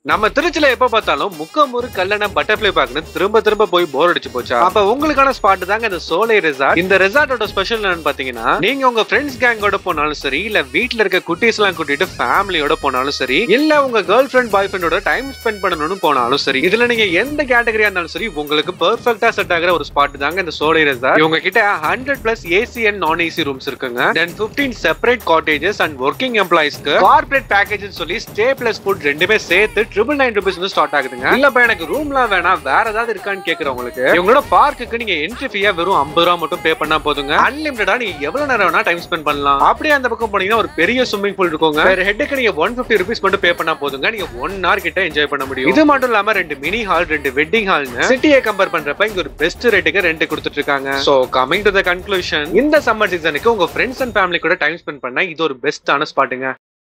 நம்ம திருச்சியில எப்ப பார்த்தாலும் முக்கமூர் கல்லணை பட்டர்ஃபிளை பார்க்னு திரும்ப திரும்ப போய் போர் அடிச்சு போச்சா அப்ப உங்களுக்கான ஸ்பாட் தாங்க இந்த சோலை ரெசார்ட் இந்த ரெசார்ட்டோட ஸ்பெஷல் என்னன்னு பாத்தீங்கன்னா நீங்க உங்க ஃப்ரெண்ட்ஸ் கேங்கோட போனாலும் சரி இல்ல வீட்ல இருக்க குட்டீஸ் எல்லாம் கூட்டிட்டு ஃபேமிலியோட போனாலும் சரி இல்ல உங்க கேர்ள் ஃபிரெண்ட் பாய் ஃப்ரெண்டோட டைம் ஸ்பெண்ட் பண்ணணும்னு போனாலும் சரி இதுல நீங்க எந்த கேட்டகரியா இருந்தாலும் சரி உங்களுக்கு பெர்ஃபெக்ட்டா செட் ஆகிற ஒரு ஸ்பாட் தாங்க இந்த சோலை ரெசார்ட் இவங்க கிட்ட hundred plus AC and non AC rooms இருக்குங்க then fifteen separate cottages and working எம்ப்ளாயிஸ்க்கு கார்பரேட் பேக்கேஜ் சொல்லி ஸ்டே பிளஸ் ஃபுட் ரெண்டுமே சேர்த்து ட்ரிபிள் நைன் ருபீஸ் வந்து ஸ்டார்ட் ஆகுதுங்க இல்லப்பா எனக்கு ரூம்லாம் வேணாம் வேற ஏதாவது இருக்கான்னு கேக்குறவங்களுக்கு இவங்களோட பார்க்குக்கு நீங்க என்ட்ரி ஃபீயா வெறும் ஐம்பது ரூபா மட்டும் பே பண்ணா போதுங்க அன்லிமிட்டடா நீங்க எவ்வளவு நேரம் வேணா டைம் ஸ்பெண்ட் பண்ணலாம் அப்படியே அந்த பக்கம் போனீங்கன்னா ஒரு பெரிய ஸ்விம்மிங் பூல் இருக்குங்க வேற ஹெட்டுக்கு நீங்க ஒன் பிப்டி ருபீஸ் மட்டும் பே பண்ணா போதுங்க நீங்க ஒன் ஹவர் கிட்ட என்ஜாய் பண்ண முடியும் இது மட்டும் இல்லாம ரெண்டு மினி ஹால் ரெண்டு வெட்டிங் ஹால்னு சிட்டியை கம்பேர் பண்றப்ப இங்க ஒரு பெஸ்ட் ரேட்டுக்கு ரெண்ட் கொடுத்துட்டு இருக்காங்க so coming to the conclusion இந்த சம்மர் சீசனுக்கு உங்க ஃப்ரெண்ட்ஸ் அண்ட் ஃபேமிலி கூட டைம் ஸ்பெண்ட் பண்ணா இது ஒரு பெஸ்டான ஸ்பாட்டுங்க